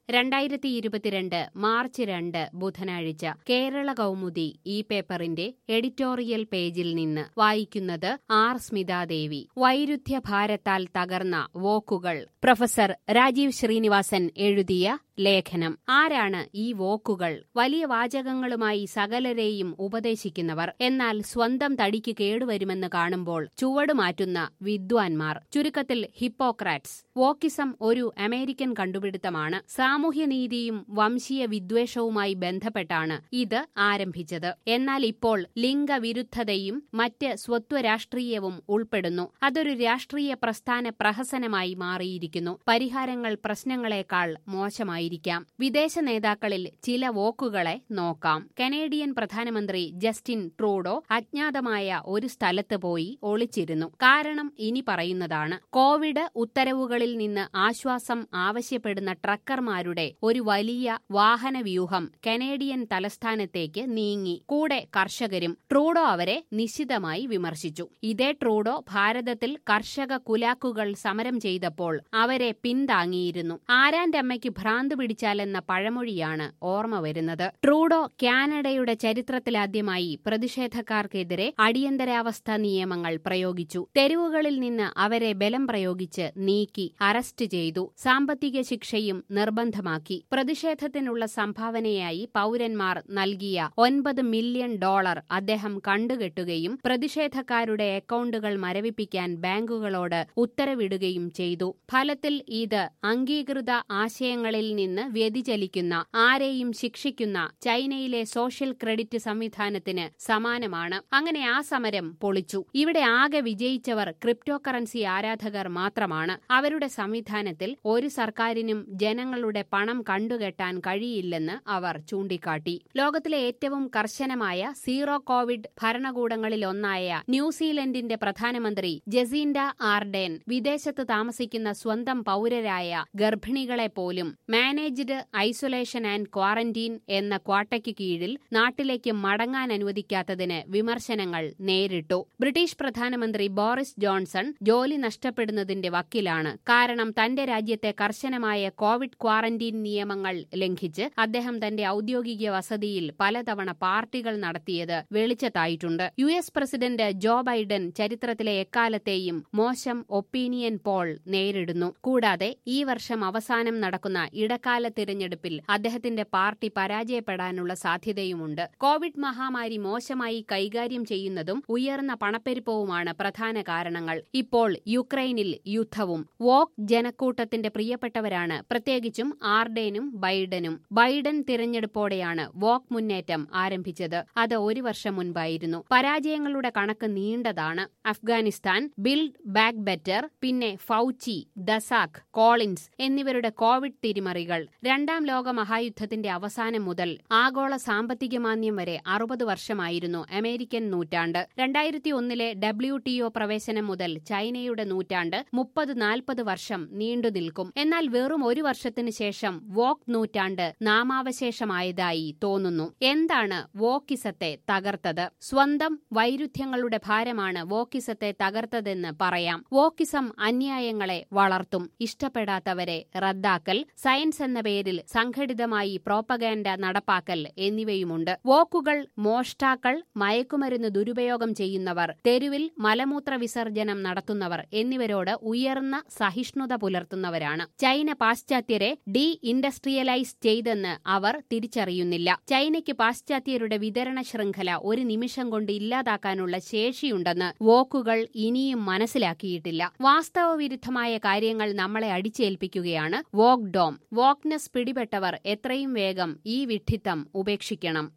രണ്ടായിരത്തി ഇരുപത്തിരണ്ട് മാർച്ച് രണ്ട് ബുധനാഴ്ച കേരള കൗമുദി ഈ പേപ്പറിന്റെ എഡിറ്റോറിയൽ പേജിൽ നിന്ന് വായിക്കുന്നത് ആർ സ്മിതാദേവി വൈരുദ്ധ്യ ഭാരത്താൽ തകർന്ന വോക്കുകൾ പ്രൊഫസർ രാജീവ് ശ്രീനിവാസൻ എഴുതിയ ലേഖനം ആരാണ് ഈ വോക്കുകൾ വലിയ വാചകങ്ങളുമായി സകലരെയും ഉപദേശിക്കുന്നവർ എന്നാൽ സ്വന്തം തടിക്ക് കേടുവരുമെന്ന് കാണുമ്പോൾ ചുവടുമാറ്റുന്ന വിദ്വാൻമാർ ചുരുക്കത്തിൽ ഹിപ്പോക്രാറ്റ്സ് വോക്കിസം ഒരു അമേരിക്കൻ കണ്ടുപിടുത്തമാണ് സാമൂഹ്യനീതിയും വംശീയ വിദ്വേഷവുമായി ബന്ധപ്പെട്ടാണ് ഇത് ആരംഭിച്ചത് എന്നാൽ ഇപ്പോൾ ലിംഗവിരുദ്ധതയും മറ്റ് സ്വത്വരാഷ്ട്രീയവും ഉൾപ്പെടുന്നു അതൊരു രാഷ്ട്രീയ പ്രസ്ഥാന പ്രഹസനമായി മാറിയിരിക്കുന്നു പരിഹാരങ്ങൾ പ്രശ്നങ്ങളെക്കാൾ മോശമായി ആയിരിക്കാം വിദേശ നേതാക്കളിൽ ചില വോക്കുകളെ നോക്കാം കനേഡിയൻ പ്രധാനമന്ത്രി ജസ്റ്റിൻ ട്രൂഡോ അജ്ഞാതമായ ഒരു സ്ഥലത്ത് പോയി ഒളിച്ചിരുന്നു കാരണം ഇനി പറയുന്നതാണ് കോവിഡ് ഉത്തരവുകളിൽ നിന്ന് ആശ്വാസം ആവശ്യപ്പെടുന്ന ട്രക്കർമാരുടെ ഒരു വലിയ വാഹന വ്യൂഹം കനേഡിയൻ തലസ്ഥാനത്തേക്ക് നീങ്ങി കൂടെ കർഷകരും ട്രൂഡോ അവരെ നിശിതമായി വിമർശിച്ചു ഇതേ ട്രൂഡോ ഭാരതത്തിൽ കർഷക കുലാക്കുകൾ സമരം ചെയ്തപ്പോൾ അവരെ പിന്താങ്ങിയിരുന്നു ആരാന്റെ അമ്മയ്ക്ക് ഭ്രാന്ത് പിടിച്ചാലെന്ന പഴമൊഴിയാണ് ഓർമ്മ വരുന്നത് ട്രൂഡോ കാനഡയുടെ ചരിത്രത്തിലാദ്യമായി പ്രതിഷേധക്കാർക്കെതിരെ അടിയന്തരാവസ്ഥ നിയമങ്ങൾ പ്രയോഗിച്ചു തെരുവുകളിൽ നിന്ന് അവരെ ബലം പ്രയോഗിച്ച് നീക്കി അറസ്റ്റ് ചെയ്തു സാമ്പത്തിക ശിക്ഷയും നിർബന്ധമാക്കി പ്രതിഷേധത്തിനുള്ള സംഭാവനയായി പൌരന്മാർ നൽകിയ ഒൻപത് മില്യൺ ഡോളർ അദ്ദേഹം കണ്ടുകെട്ടുകയും പ്രതിഷേധക്കാരുടെ അക്കൌണ്ടുകൾ മരവിപ്പിക്കാൻ ബാങ്കുകളോട് ഉത്തരവിടുകയും ചെയ്തു ഫലത്തിൽ ഇത് അംഗീകൃത ആശയങ്ങളിൽ നിന്ന് വ്യതിചലിക്കുന്ന ആരെയും ശിക്ഷിക്കുന്ന ചൈനയിലെ സോഷ്യൽ ക്രെഡിറ്റ് സംവിധാനത്തിന് സമാനമാണ് അങ്ങനെ ആ സമരം പൊളിച്ചു ഇവിടെ ആകെ വിജയിച്ചവർ ക്രിപ്റ്റോ കറൻസി ആരാധകർ മാത്രമാണ് അവരുടെ സംവിധാനത്തിൽ ഒരു സർക്കാരിനും ജനങ്ങളുടെ പണം കണ്ടുകെട്ടാൻ കഴിയില്ലെന്ന് അവർ ചൂണ്ടിക്കാട്ടി ലോകത്തിലെ ഏറ്റവും കർശനമായ സീറോ കോവിഡ് ഭരണകൂടങ്ങളിലൊന്നായ ന്യൂസിലൻഡിന്റെ പ്രധാനമന്ത്രി ജസീൻഡ ആർഡേൻ വിദേശത്ത് താമസിക്കുന്ന സ്വന്തം പൌരരായ ഗർഭിണികളെ പോലും മാനേജ്ഡ് ഐസൊലേഷൻ ആൻഡ് ക്വാറന്റീൻ എന്ന ക്വാട്ടയ്ക്ക് കീഴിൽ നാട്ടിലേക്ക് മടങ്ങാൻ അനുവദിക്കാത്തതിന് വിമർശനങ്ങൾ നേരിട്ടു ബ്രിട്ടീഷ് പ്രധാനമന്ത്രി ബോറിസ് ജോൺസൺ ജോലി നഷ്ടപ്പെടുന്നതിന്റെ വക്കിലാണ് കാരണം തന്റെ രാജ്യത്തെ കർശനമായ കോവിഡ് ക്വാറന്റീൻ നിയമങ്ങൾ ലംഘിച്ച് അദ്ദേഹം തന്റെ ഔദ്യോഗിക വസതിയിൽ പലതവണ പാർട്ടികൾ നടത്തിയത് വെളിച്ചത്തായിട്ടുണ്ട് U S president Joe Biden ചരിത്രത്തിലെ എക്കാലത്തെയും മോശം ഒപ്പീനിയൻ പോൾ നേരിടുന്നു കൂടാതെ ഈ വർഷം അവസാനം നടക്കുന്ന ഇടക്കാല തിരഞ്ഞെടുപ്പിൽ അദ്ദേഹത്തിന്റെ പാർട്ടി പരാജയപ്പെടാനുള്ള സാധ്യതയുമുണ്ട് കോവിഡ് മഹാമാരി മോശമായി കൈകാര്യം ചെയ്യുന്നതും ഉയർന്ന പണപ്പെരുപ്പവുമാണ് പ്രധാന കാരണങ്ങൾ ഇപ്പോൾ യുക്രൈനിൽ യുദ്ധവും വോക്ക് ജനക്കൂട്ടത്തിന്റെ പ്രിയപ്പെട്ടവരാണ് പ്രത്യേകിച്ചും ആർഡേനും ബൈഡനും ബൈഡൻ തിരഞ്ഞെടുപ്പോടെയാണ് വോക്ക് മുന്നേറ്റം ആരംഭിച്ചത് അത് ഒരു വർഷം മുൻപായിരുന്നു പരാജയങ്ങളുടെ കണക്ക് നീണ്ടതാണ് അഫ്ഗാനിസ്ഥാൻ ബിൽഡ് ബാക്ക് ബെറ്റർ പിന്നെ ഫൌച്ചി ദസാഖ് കോളിൻസ് എന്നിവരുടെ കോവിഡ് തിരിമറികൾ രണ്ടാം ലോക മഹായുദ്ധത്തിന്റെ അവസാനം മുതൽ ആഗോള സാമ്പത്തിക മാന്ദ്യം വരെ അറുപത് വർഷമായിരുന്നു അമേരിക്കൻ നൂറ്റാണ്ട് രണ്ടായിരത്തി ഒന്നിലെ ഡബ്ല്യു ടി ഒ പ്രവേശനം മുതൽ ചൈനയുടെ നൂറ്റാണ്ട് മുപ്പത് നാൽപ്പത് വർഷം നീണ്ടുനിൽക്കും എന്നാൽ വെറും ഒരു വർഷത്തിനു ശേഷം വോക്ക് നൂറ്റാണ്ട് നാമാവശേഷമായതായി തോന്നുന്നു എന്താണ് വോക്കിസത്തെ തകർത്തത് സ്വന്തം വൈരുദ്ധ്യങ്ങളുടെ ഭാരമാണ് വോക്കിസത്തെ തകർത്തതെന്ന് പറയാം വോക്കിസം അന്യായങ്ങളെ വളർത്തും ഇഷ്ടപ്പെടാത്തവരെ റദ്ദാക്കൽ സയൻസ് എന്ന പേരിൽ സംഘടിതമായി പ്രോപ്പഗാൻഡ നടപ്പാക്കൽ എന്നിവയുമുണ്ട് വോക്കുകൾ മോഷ്ടാക്കൾ മയക്കുമരുന്ന് ദുരുപയോഗം ചെയ്യുന്നവർ തെരുവിൽ മലമൂത്ര വിസർജനം നടത്തുന്നവർ എന്നിവരോട് ഉയർന്ന സഹിഷ്ണുത പുലർത്തുന്നവരാണ് ചൈന പാശ്ചാത്യരെ ഡി ഇൻഡസ്ട്രിയലൈസ് ചെയ്തെന്ന് അവർ തിരിച്ചറിയുന്നില്ല ചൈനയ്ക്ക് പാശ്ചാത്യരുടെ വിതരണ ശൃംഖല ഒരു നിമിഷം കൊണ്ട് ഇല്ലാതാക്കാനുള്ള ശേഷിയുണ്ടെന്ന് വോക്കുകൾ ഇനിയും മനസ്സിലാക്കിയിട്ടില്ല വാസ്തവവിരുദ്ധമായ കാര്യങ്ങൾ നമ്മളെ അടിച്ചേൽപ്പിക്കുകയാണ് വോക്ക് ഡോം വോക്നെസ് പിടിപെട്ടവർ എത്രയും വേഗം ഈ വിഡ്ഢിത്തം ഉപേക്ഷിക്കണം